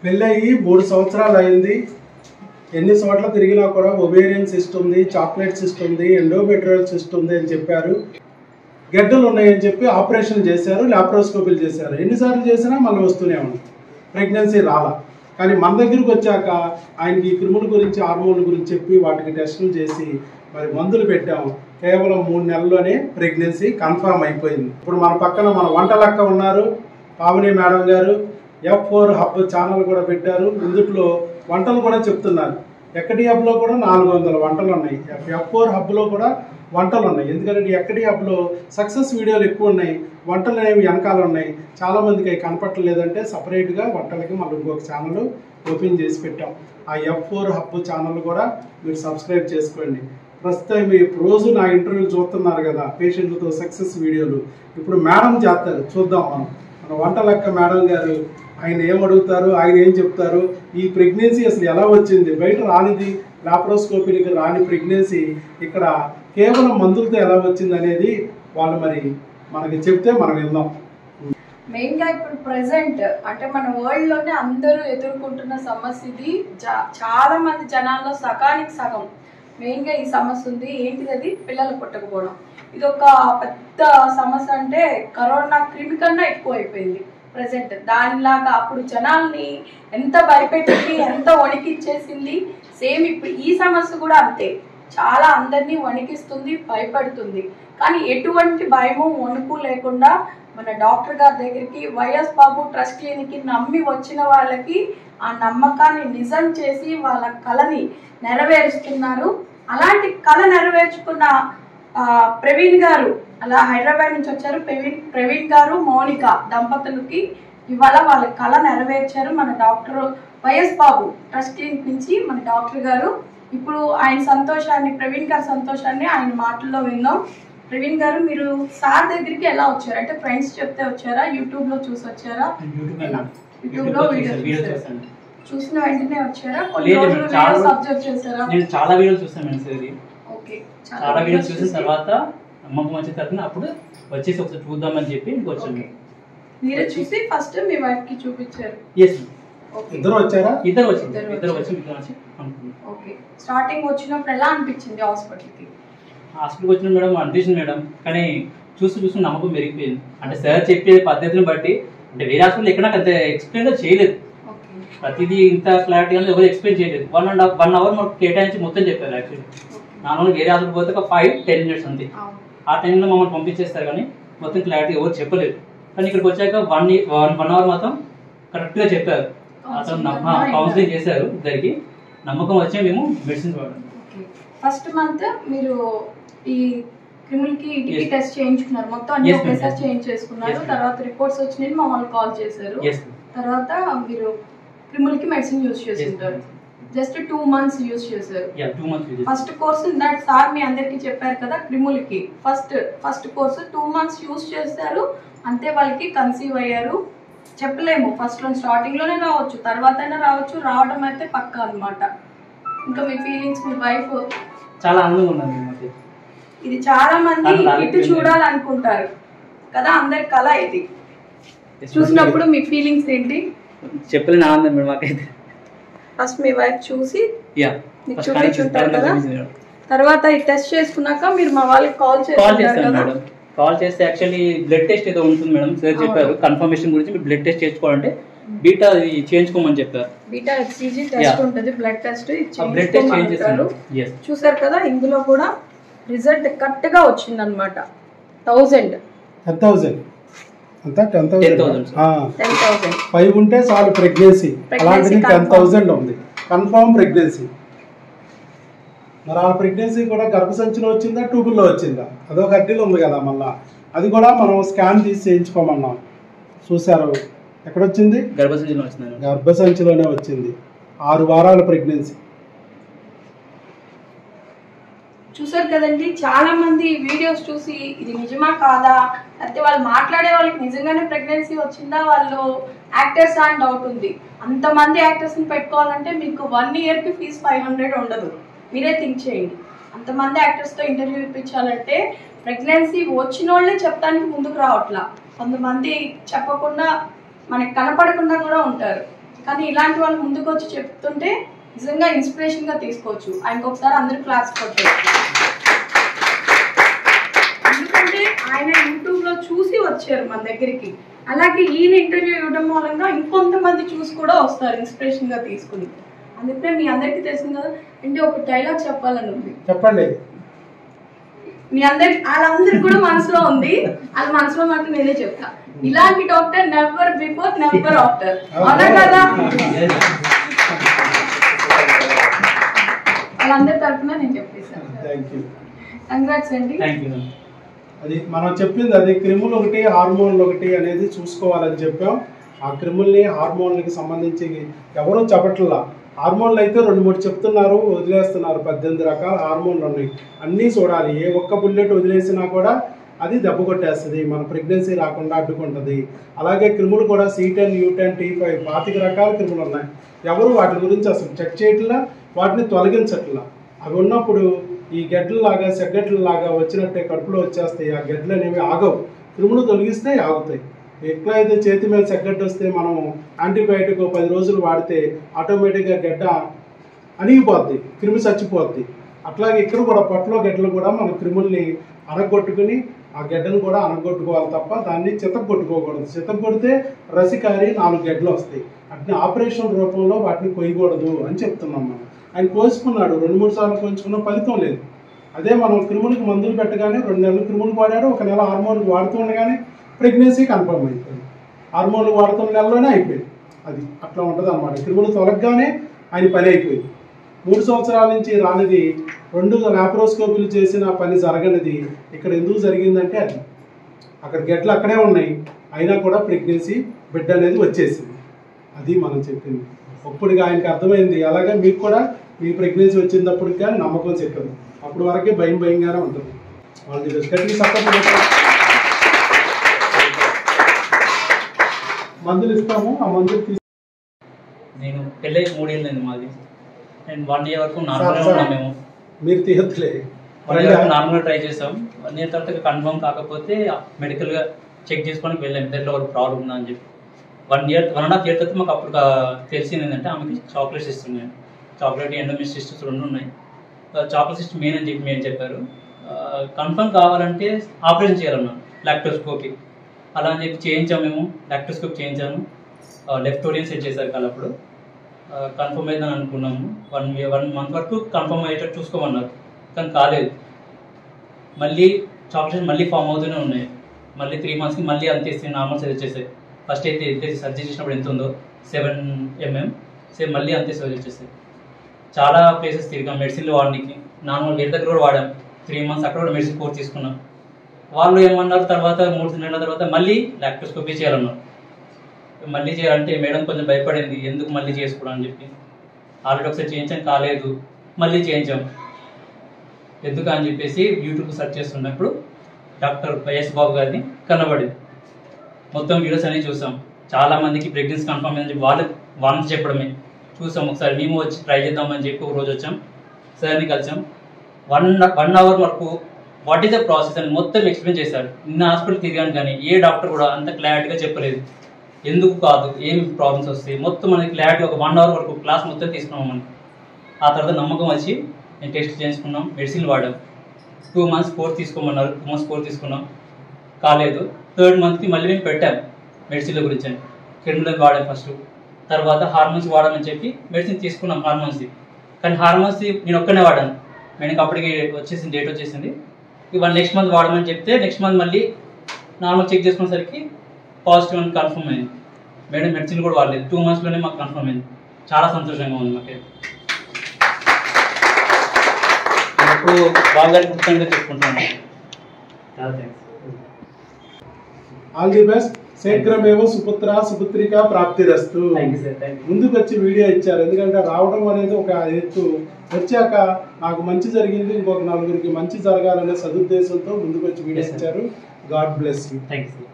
పెళ్ళయి మూడు సంవత్సరాలు అయింది ఎన్ని చోట్ల తిరిగినా కూడా ఒబేరియన్ సిస్ట్ ఉంది చాక్లెట్ సిస్ట్ ఉంది ఎండోమెట్రియల్ సిస్ట్ ఉంది అని చెప్పారు గడ్డలు ఉన్నాయని చెప్పి ఆపరేషన్ చేశారు లాప్రోస్కోపీలు చేశారు ఎన్నిసార్లు చేసినా మళ్ళీ వస్తూనే ఉంది ప్రెగ్నెన్సీ రాలా కానీ మన దగ్గరికి వచ్చాక ఆయనకి ఈ క్రిముల గురించి హార్మోన్ల గురించి చెప్పి వాటికి టెస్టులు చేసి మరి మందులు పెట్టాము కేవలం మూడు నెలల్లోనే ప్రెగ్నెన్సీ కన్ఫర్మ్ అయిపోయింది ఇప్పుడు మన పక్కన మన వంట లెక్క ఉన్నారు పావని మేడం గారు ఎఫ్ ఫోర్ హబ్ ఛానల్ కూడా పెట్టారు ఇందుట్లో వంటలు కూడా చెప్తున్నారు ఎక్కడి హబ్లో కూడా నాలుగు వందల వంటలు ఉన్నాయి ఎఫ్ ఫోర్ హబ్లో కూడా వంటలు ఉన్నాయి ఎందుకంటే ఎక్కడి హబ్లో సక్సెస్ వీడియోలు ఎక్కువ ఉన్నాయి వంటలు అనేవి వెనకాల ఉన్నాయి చాలా మందికి అవి కనపట్టలేదంటే సపరేట్గా వంటలకి మళ్ళీ ఇంకొక ఛానల్ ఓపెన్ చేసి పెట్టాం ఆ ఎఫ్ ఫోర్ హబ్ ఛానల్ కూడా మీరు సబ్స్క్రైబ్ చేసుకోండి ప్రస్తుతం మీరు రోజు నా ఇంటర్వ్యూలు చూస్తున్నారు కదా పేషెంట్లతో సక్సెస్ వీడియోలు ఇప్పుడు మేడం చేస్తారు చూద్దాం మనం మన వంట లెక్క మేడం గారు ఆయన ఏం అడుగుతారు ఆయన ఏం చెప్తారు ఈ ప్రెగ్నెన్సీ అసలు ఎలా వచ్చింది బయట రానిది లాప్రోస్కోపీకి రాని ప్రెగ్నెన్సీ ఇక్కడ కేవలం మందులతో ఎలా వచ్చింది అనేది వాళ్ళు మరి మనకి చెప్తే మనం విందాం మెయిన్ గా ఇప్పుడు ప్రెసెంట్ అంటే మన వరల్డ్ లోనే అందరూ ఎదుర్కొంటున్న సమస్య ఇది జా- చాలా మంది జనాల్లో సగానికి సగం మెయిన్ గా ఈ సమస్య ఉంది ఏంటిది అది పిల్లలు పుట్టకపోవడం ఇది ఒక పెద్ద సమస్య అంటే కరోనా క్రిమి కన్నా ఎక్కువ అయిపోయింది ప్రజెంట్ దానిలాగా అప్పుడు జనాల్ని ఎంత భయపెట్టింది ఎంత వణికిచ్చేసింది సేమ్ ఇప్పుడు ఈ సమస్య కూడా అంతే చాలా అందరినీ వణికిస్తుంది భయపడుతుంది కానీ ఎటువంటి భయము వణుకు లేకుండా మన డాక్టర్ గారి దగ్గరికి వైఎస్ బాబు ట్రస్ట్ క్లినిక్ నమ్మి వచ్చిన వాళ్ళకి ఆ నమ్మకాన్ని నిజం చేసి వాళ్ళ కళని నెరవేరుస్తున్నారు అలాంటి కళ నెరవేర్చుకున్న ఆ, ప్రవీణ్ గారు అలా హైదరాబాద్ నుంచి వచ్చారు ప్రవీణ్ ప్రవీణ్ గారు మౌనిక దంపతులకి ఇవాళ వాళ్ళ కళ నెరవేర్చారు మన doctor YS Babu trust clinic నుంచి మన డాక్టర్ గారు ఇప్పుడు ఆయన సంతోషాన్ని ప్రవీణ్ గారి సంతోషాన్ని ఆయన మాటల్లో విందాం ప్రవీణ్ గారు మీరు సార్ దగ్గరికి ఎలా వచ్చారు అంటే ఫ్రెండ్స్ చెప్తే వచ్చారా యూట్యూబ్ లో చూసి వచ్చారా యూట్యూబ్ లో వీడియో చూసారా? చూసిన వెంటనే వచ్చారా కొన్ని లేదు, రోజులు చాలా వీడియోస్ రోజులు- అబ్జర్వ్ చేశారా నేను చాలా వీడియోస్ చూసాను మేడం సార్ ఇది ఓకే చాలా వీడియోస్ చూసిన తర్వాత నమ్మకం వచ్చిన తర్వాత అప్పుడు వచ్చేసి ఒకసారి చూద్దామని చెప్పి ఇంక వచ్చాను ఓకే. మీరే చూసి ఫస్ట్ మీ వైఫ్ కి చూపించారు ఎస్ ఓకే ఇద్దరు వచ్చారా ఇద్దరు వచ్చింది ఇద్దరు ఇద్దరు వచ్చారు. వచ్చి ఇద్దరు వచ్చి అనుకున్నాం ఓకే స్టార్టింగ్ వచ్చినప్పుడు ఎలా అనిపించింది హాస్పిటల్ కి హాస్పిటల్కి వచ్చిన మేడం అనిపించింది మేడం కానీ చూసి చూసి నమ్మకం పెరిగిపోయింది అంటే సార్ చెప్పే పద్ధతిని బట్టి అంటే వేరే హాస్పిటల్ ఎక్కడ నాకు అంత ఎక్స్ప్లెయిన్ చేయలేదు ఓకే ప్రతిదీ ఇంత క్లారిటీ అనేది ఎవరు ఎక్స్ప్లెయిన్ చేయలేదు one and half one hour మాకు కేటాయించి మొత్తం చెప్పారు యాక్చువల్లీ నార్మల్గా వేరే హాస్పిటల్ పోతే ఒక ఫైవ్ టెన్ మినిట్స్ అంతే అవును ఆ టైంలో మమ్మల్ని పంపించేస్తారు కానీ మొత్తం క్లారిటీ ఎవరు చెప్పలేదు కానీ ఇక్కడికి వచ్చాక వన్ వన్ వన్ అవర్ మాత్రం కరెక్ట్గా చెప్పారు అతను Counseling కౌన్సిలింగ్ చేశారు ఇద్దరికి నమ్మకం వచ్చే మేము మెడిసిన్స్ వాడాం ఓకే ఫస్ట్ మంత్ మీరు ఈ క్రిములకి ఈటీపీ Yes. టెస్ట్ చేయించుకున్నారు మొత్తం అన్ని Yes, ma'am. ఒకేసారి చేయించేసుకున్నారు Yes, ma'am. తర్వాత రిపోర్ట్స్ వచ్చినాయి మమ్మల్ని కాల్ చేశారు ఎస్ తర్వాత మీరు క్రిములకి మెడిసిన్ యూజ్ చేస్తుంటారు జస్ట్ టూ మంత్స్ యూజ్ చేశారు yeah two months first course ఇందాక సార్ మీ అందరికి చెప్పారు కదా క్రిములకి first first course two months use చేస్తారు అంతే వాళ్ళకి కన్సీవ్ అయ్యారు చెప్పలేము ఫస్ట్ లో స్టార్టింగ్ లోనే రావచ్చు తర్వాత అయినా రావచ్చు రావడం అయితే పక్కా అన్నమాట ఇంకా మీ ఫీలింగ్స్ మీ వైఫ్ చాలా ఆనందంగా ఉన్నది మాకు ఇది చాలా మంది అది రాలేదు. ఇటు చూడాలనుకుంటారు కదా అందరి కళ ఇది చూసినప్పుడు మీ ఫీలింగ్స్ ఏంటి చెప్పలేని ఆనందం మేడం మాకైతే ఫస్ట్ మీ వైఫ్ చూసి యా మీకు చూపించుంటారు కదా? కాల్ తర్వాత ఈ టెస్ట్ చేసుకున్నాక మీరు మా వాళ్ళకి కాల్ చేస్తారు చేస్తాను కదా మేడం కాల్ చేస్తే యాక్చువల్లీ బ్లడ్ టెస్ట్ ఏదో ఉంటుంది మేడం సార్ చెప్పారు కన్ఫర్మేషన్ గురించి మీరు బ్లడ్ టెస్ట్ చేసుకోవాలంటే బీటా అది చేయించుకోమని చెప్పారు బీటా హెచ్సిజీ టెస్ట్ Yeah. ఉంటుంది బ్లడ్ టెస్ట్ ఆ బ్లడ్ టెస్ట్ చేంజ్ చేస్తాను ఎస్ చూసారు కదా ఇందులో కూడా రిజల్ట్ కరెక్ట్ గా వచ్చింది అనమాట థౌజండ్ టెన్ థౌసండ్ అంతా ten 10,000, thousand ten thousand five ఉంటే చాలు ప్రెగ్నెన్సీ Pregnancy అలాంటిది టెన్ confirm. థౌసండ్ ఉంది కన్ఫర్మ్ ప్రెగ్నెన్సీ మరి ఆ ప్రెగ్నెన్సీ కూడా గర్భసంచిలో వచ్చిందా ట్యూబుల్లో వచ్చిందా అదొక అడ్డీలు ఉంది కదా మళ్ళా అది కూడా మనం స్కాన్ తీసి చేయించుకోమన్నాం చూసారు ఎక్కడొచ్చింది గర్భసంచిలో వచ్చింది గర్భసంచిలోనే వచ్చింది ఆరు వారాల ప్రెగ్నెన్సీ చూసారు కదండి చాలా మంది వీడియోస్ చూసి ఇది నిజమా కాదా లేకపోతే వాళ్ళు మాట్లాడే వాళ్ళకి నిజంగానే ప్రెగ్నెన్సీ వచ్చిందా వాళ్ళు యాక్టర్స్ అని డౌట్ ఉంది అంతమంది యాక్టర్స్ ని పెట్టుకోవాలంటే మీకు వన్ ఇయర్ కి ఫీజు ఫైవ్ హండ్రెడ్ ఉండదు మీరే థింక్ చేయండి అంతమంది యాక్టర్స్ తో ఇంటర్వ్యూ ఇప్పించాలంటే ప్రెగ్నెన్సీ వచ్చిన వాళ్ళే చెప్పడానికి ముందుకు రావట్లా కొంతమంది చెప్పకుండా మనకి కనపడకుండా కూడా ఉంటారు కానీ ఇలాంటి వాళ్ళు ముందుకు వచ్చి చెప్తుంటే నిజంగా ఇన్స్పిరేషన్ గా తీసుకోవచ్చు ఆయనకు ఒకసారి అందరు క్లాస్ కొట్టవచ్చు ఎందుకంటే ఆయన యూట్యూబ్ లో చూసి వచ్చారు మన దగ్గరికి అలాగే ఈయన ఇంటర్వ్యూ ఇవ్వడం మూలంగా ఇంకొంతమంది చూసి కూడా వస్తారు ఇన్స్పిరేషన్ గా తీసుకుని అందుకే మీ అందరికీ తెలిసింది కదా అంటే ఒక డైలాగ్ చెప్పాలని ఉంది చెప్పండి మీ అందరి వాళ్ళందరికి కూడా మనసులో ఉంది వాళ్ళ మనసులో మాట నేనే చెప్తా ఇలాంటి doctor never before never after అవునా కదా వాళ్ళందరి తరఫున నేను చెప్పేశాను థ్యాంక్ యూ కంగ్రాట్స్ అండి థ్యాంక్ యూ అది మనం చెప్పింది అది క్రిములు ఒకటి హార్మోన్లు ఒకటి అనేది చూసుకోవాలని చెప్పాం ఆ క్రిముల్ని హార్మోన్లకి సంబంధించి ఎవరూ చెప్పట్లా హార్మోన్లు అయితే రెండు మూడు చెప్తున్నారు వదిలేస్తున్నారు పద్దెనిమిది రకాల హార్మోన్లు ఉన్నాయి అన్నీ చూడాలి ఏ ఒక్క బుల్లెట్ వదిలేసినా కూడా అది దెబ్బ కొట్టేస్తుంది మన ప్రెగ్నెన్సీ రాకుండా అడ్డుకుంటుంది అలాగే క్రిములు కూడా C ten U ten T five పాతిక రకాల క్రిములు ఉన్నాయి ఎవరు వాటి గురించి అసలు చెక్ చేయట్లా వాటిని తొలగించట్లా అవి ఉన్నప్పుడు ఈ గెడ్లలాగా సెగ్గెడ్లలాగా వచ్చినట్టే కడుపులో వచ్చేస్తాయి ఆ గెడ్లు అనేవి ఆగవు క్రిములు తొలగిస్తే ఆగుతాయి ఎట్లయితే చేతి మీద సెగ్గడ్డ వస్తే మనం యాంటీబయాటిక్ ఓ పది రోజులు వాడితే ఆటోమేటిక్గా గడ్డ అణిగిపోద్ది క్రిమి చచ్చిపోద్ది అట్లాగే ఇక్కడ కూడా పొట్టలో గడ్డలు కూడా మన క్రిముల్ని అనగొట్టుకుని ఆ గడ్డను కూడా అనగొట్టుకోవాలి తప్ప దాన్ని చితగొట్టుకోకూడదు చితగొడితే రసికారి నాలుగు గడ్డలు వస్తాయి అట్ని ఆపరేషన్ రూపంలో వాటిని కొయ్యకూడదు అని చెప్తున్నాం మనం ఆయన కోసుకున్నాడు రెండు మూడు సార్లు కోసుకున్న ఫలితం లేదు అదే మనం క్రిములకు మందులు పెట్టగానే రెండు నెలలు క్రిములు వాడాడు ఒక నెల హార్మోన్లు వాడుతూ ఉండగానే ప్రెగ్నెన్సీ కన్ఫర్మ్ అయిపోయింది హార్మోన్లు వాడుతున్న నెలలోనే అయిపోయింది అది అట్లా ఉంటుంది అనమాట క్రిములు తొలగగానే ఆయన పని అయిపోయింది మూడు సంవత్సరాల నుంచి రానిది రెండు లాప్రోస్కోపీలు చేసిన పని జరగనిది ఇక్కడ ఎందుకు జరిగిందంటే అది అక్కడ గెట్లు అక్కడే ఉన్నాయి అయినా కూడా ప్రెగ్నెన్సీ బిడ్డ అనేది వచ్చేసింది అది మనం చెప్పింది అప్పుడు ఆయనకి అర్థమైంది అలాగే మీకు కూడా మీ ప్రెగ్నెన్సీ వచ్చినప్పటికి కానీ నమ్మకం చెప్పింది అప్పుడు వరకే భయం భయంగానే ఉంటుంది వాళ్ళకి గట్టిగా సపోర్ట్ మందులు ఇస్తాము ఆ మందులు తీసి నేను పెళ్ళై మూడేళ్ళు అయింది మాది అండ్ వన్ ఇయర్ వరకు నార్మల్గా సార్, ఉన్నాం మేము మీరు తీయట్లే వన్ ఇయర్ వరకు నార్మల్గా ట్రై చేసాం వన్ ఇయర్ తర్వాత కన్ఫర్మ్ కాకపోతే మెడికల్గా చెక్ చేసుకోవడానికి వెళ్ళాం ఇద్దరిలో ఒక ప్రాబ్లం ఉందా అని చెప్పి one year one and half year తర్వాత మాకు అప్పుడు కా- తెలిసింది ఏంటంటే ఆమెకి చాక్లెట్స్ ఇస్తున్నాయి చాక్లెట్ ఎండోమిస్ సిస్టమ్స్ రెండు ఉన్నాయి చాక్లెట్ సిస్టమ్ మెయిన్ అని చెప్పి మేము చెప్పారు కన్ఫర్మ్ కావాలంటే ఆపరేషన్ చేయాలన్నా లాక్టోస్కోపీ అలా అని చెప్పి చేయించాము మేము లాక్టోస్కోప్ చేయించాము లెఫ్ట్ ఓరియన్ సెట్ చేశారు కాదు అప్పుడు కన్ఫర్మ్ అయిందని అనుకున్నాము వన్ వన్ మంత్ వరకు కన్ఫర్మ్ అయ్యేటట్టు చూసుకోమన్నారు కానీ కాలేదు మళ్ళీ చాక్లెట్స్ మళ్ళీ ఫామ్ అవుతూనే ఉన్నాయి మళ్ళీ త్రీ మంత్స్కి మళ్ళీ అంతే నార్మల్ సైజ్ వచ్చేసాయి ఫస్ట్ అయితే ఎంత సర్జరీ చేసినప్పుడు ఎంత ఉందో సెవెన్ ఎంఎం సేమ్ మళ్ళీ అంతే సైజ్ వచ్చేసాయి చాలా ప్లేసెస్ తిరిగాం మెడిసిన్లు వాడడానికి నార్మల్ వేరే దగ్గర కూడా వాడాం త్రీ మంత్స్ అక్కడ కూడా మెడిసిన్ కోర్స్ తీసుకున్నాం వాళ్ళు ఏమన్నారు తర్వాత మూడు నెలల తర్వాత మళ్ళీ లాక్టోస్కోపీ చేయాలన్నారు మళ్ళీ చేయాలంటే మేడం కొంచెం భయపడింది ఎందుకు మళ్ళీ చేసుకోవడం అని చెప్పి ఆల్రెడీ ఒకసారి చేయించాం కాలేదు మళ్ళీ చేయించాం ఎందుకు అని చెప్పేసి యూట్యూబ్ సెర్చ్ చేస్తున్నప్పుడు డాక్టర్ వైఎస్ బాబు గారిని కనబడింది మొత్తం వీడియోస్ అన్ని చూసాం చాలా మందికి ప్రెగ్నెన్సీ కన్ఫర్మ్ అని చెప్పి వాళ్ళు వాళ్ళని చెప్పడమే చూసాం ఒకసారి మేము వచ్చి ట్రై చేద్దామని చెప్పి ఒక రోజు వచ్చాం సార్ని కలిసాం వన్ వన్ అవర్ వరకు వాట్ ఈస్ ద ప్రాసెస్ అని మొత్తం ఎక్స్ప్లెయిన్ చేశారు నిన్న హాస్పిటల్ తిరిగాను కానీ ఏ డాక్టర్ కూడా అంత క్లారిటీగా చెప్పలేదు ఎందుకు కాదు ఏం ప్రాబ్లమ్స్ వస్తాయి మొత్తం మనకి క్లారిటీ ఒక వన్ అవర్ వరకు క్లాస్ మొత్తం తీసుకున్నాం మనం ఆ తర్వాత నమ్మకం వచ్చి నేను టెస్ట్ చేయించుకున్నాం మెడిసిన్ వాడాం టూ మంత్స్ కోర్స్ తీసుకోమన్నారు టూ మంత్స్ కోర్స్ తీసుకున్నాం కాలేదు థర్డ్ మంత్కి మళ్ళీ మేము పెట్టాం మెడిసిన్ల గురించి అని కెమికల్ వాడాం ఫస్ట్ తర్వాత హార్మోన్స్ వాడమని చెప్పి మెడిసిన్ తీసుకున్నాం హార్మోన్స్ది కానీ హార్మోన్స్ నేను ఒక్కనే వాడాను మేడం అప్పటికి వచ్చేసింది డేట్ వచ్చేసింది ఇవాళ నెక్స్ట్ మంత్ వాడమని చెప్తే నెక్స్ట్ మంత్ మళ్ళీ నార్మల్ చెక్ చేసుకునేసరికి పాజిటివ్ అని కన్ఫర్మ్ అయింది మేడం మెడిసిన్ కూడా వాడలేదు టూ మంత్స్లోనే మాకు కన్ఫర్మ్ అయింది చాలా సంతోషంగా ఉంది మాకు ఇప్పుడు బాగా కృతజ్ఞత చెప్పుకుంటాను చాలా థ్యాంక్స్ ఆల్ ది బెస్ట్ శీఘ్రమేవ సుపుత్ర సుపుత్రిక ప్రాప్తిరస్తు thank you sir thank you ముందుకు వచ్చి వీడియో ఇచ్చారు ఎందుకంటే రావడం అనేది ఒక ఎత్తు వచ్చాక నాకు మంచి జరిగింది ఇంకొక నలుగురికి మంచి జరగాలనే సదుద్దేశంతో ముందుకు వచ్చి వీడియో Yes, sir. ఇచ్చారు God bless you thank you sir